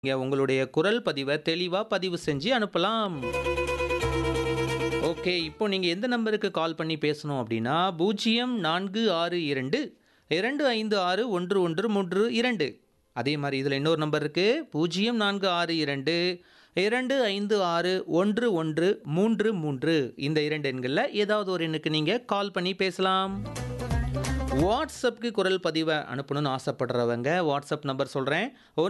நீங்க உங்களுடைய குரல் பதிவை தெளிவா பதிவு செஞ்சு அனுப்பலாம். ஓகே. இப்போ நீங்க எந்த நம்பருக்கு கால் பண்ணி பேசணும் அப்படின்னா, 0462 256 1132 அதே மாரி இதுல இன்னொரு நம்பர் இருக்கு. 0462 256 1133 இந்த 2 எண்கள்ல ஏதாவது ஒரு எண்ணுக்கு நீங்க கால் பண்ணி பேசலாம். வாட்ஸ்அப்க்கு குரல் பதிவ அனுப்பணும்னு ஆசைப்படுறவங்க, வாட்ஸ்அப் நம்பர் சொல்றேன்.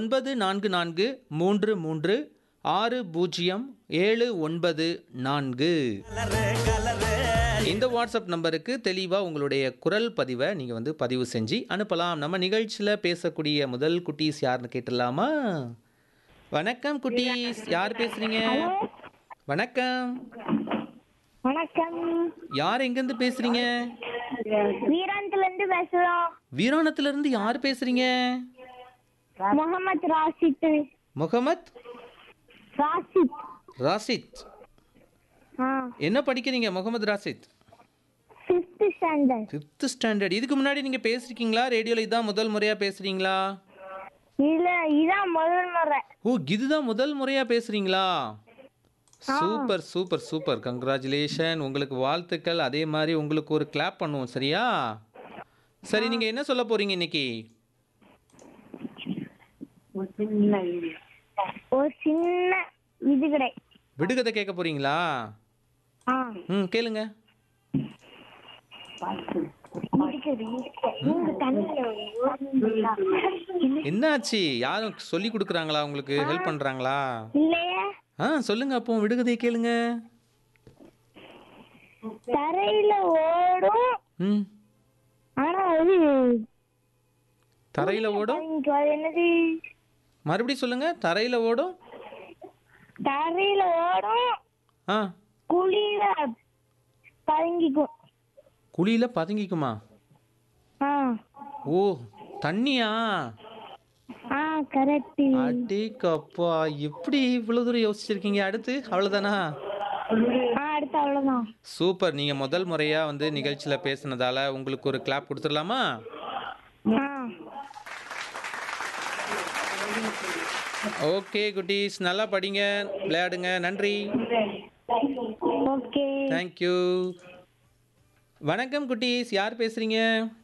9433600794 இந்த வாட்ஸ்அப் நம்பருக்கு தெளிவா உங்களுடைய குரல் பதிவ நீங்க வந்து பதிவு செஞ்சு அனுப்பலாம். நம்ம நிகழ்ச்சியில பேசக்கூடிய முதல் குட்டீஸ் யாருன்னு கேட்டுடலாமா? வணக்கம் குட்டீஸ். யார் பேசுறீங்க? வணக்கம். வணக்கம் யார் எங்கேருந்து பேசுறீங்க? வீராந்தல இருந்து பேசுறோம் வீராணத்துல இருந்து யார் பேசுறீங்க? முகமது ராசித் முகமத் ராசித் ராசித். ஆ என்ன படிக்கிறீங்க Mohammed Rasheed? Fifth standard fifth standard. இதுக்கு முன்னாடி நீங்க பேசிருக்கீங்களா? ரேடியோல இதான் முதல் முறையா பேசுறீங்களா? இல்ல இதான் முதல் முறை ஓ இதுதான் முதல் முறையா பேசுறீங்களா? சூப்பர் சூப்பர் சூப்பர் கங்க்ராச்சுலேஷன் உங்களுக்கு வாழ்த்துக்கள் அதே மாதிரி உங்களுக்கு ஒரு கிளாப் பண்ணுவோம் சரியா சரி நீங்க என்ன சொல்ல போறீங்க இன்னைக்கு ஒரு சின்ன விதுகடை விடுகதை கேட்க போறீங்களா ஆ ம் கேளுங்க விடுகதை உங்க தண்ணியில ஓடுனீங்களா? என்னாச்சு யாரும் சொல்லி கொடுக்குறாங்களா உங்களுக்கு ஹெல்ப் பண்றாங்களா இல்லையே ஆ சொல்லுங்க அப்போ விடுகதையை கேளுங்க தரையில ஓடும் ம் ஆனா அது தரையில ஓடும் இங்க அது என்னது மறுபடியும் சொல்லுங்க தரையில ஓடும் தரையில ஓடும் ஆ குழியில பதுங்கிக்கும் குழியில பதுங்கிக்குமா ஆ ஓ தண்ணியா ஆ கரெக்ட் அடே கப்பா எப்படி இவ்வளவு தூரம் யோசிச்சிருக்கீங்க அடுத்து அவ்வளவுதானா ஆ அடுத்து அவ்வளவுதான் சூப்பர் நீங்க முதல் முறையா வந்து நிகழ்ச்சியில பேசுனதால உங்களுக்கு ஒரு கிளாப் கொடுத்துடலாமா ஆ ஓகே குட்டீஸ் நல்லா படிங்க விளையாடுங்க நன்றி ஓகே தேங்க்யூ வணக்கம் குட்டீஸ் யார் பேசுறீங்க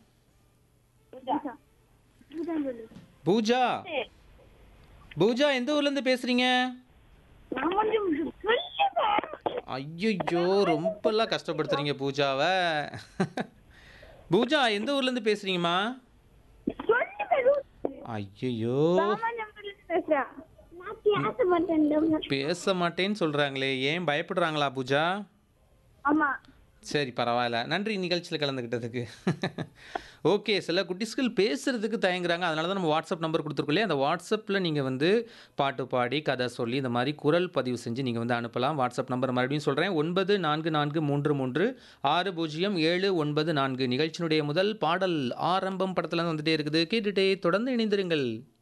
பூஜா பூஜா எந்த ஊர்ல இருந்து பேசுறீங்க ஐயோ ரொம்பலாம் கஷ்டப்படுத்துறீங்க பூஜாவை பூஜா எந்த ஊர்ல இருந்து பேசுறீங்கம்மா ஐயோ பேச மாட்டேன்னு சொல்றாங்களே ஏன் பயப்படுறாங்களா பூஜா ஆமா சரி பரவாயில்ல நன்றி நிகழ்ச்சியில் கலந்துக்கிட்டதுக்கு ஓகே சில குட்டீஸ்கள் பேசுறதுக்கு தயங்குறாங்க அதனால தான் நம்ம வாட்ஸ்அப் நம்பர் கொடுத்துருக்கோம் இல்லையா அந்த வாட்ஸ்அப்பில் நீங்கள் வந்து பாட்டு பாடி கதை சொல்லி இந்த மாதிரி குரல் பதிவு செஞ்சு நீங்கள் வந்து அனுப்பலாம் வாட்ஸ்அப் நம்பர் மறுபடியும் சொல்கிறேன் ஒன்பது நான்கு நான்கு மூன்று மூன்று ஆறு பூஜ்ஜியம் ஏழு ஒன்பது நான்கு நிகழ்ச்சியினுடைய முதல் பாடல் ஆரம்பம் படத்துல இருந்து வந்துட்டே இருக்குது கேட்டுட்டே தொடர்ந்து இணைந்திருங்கள்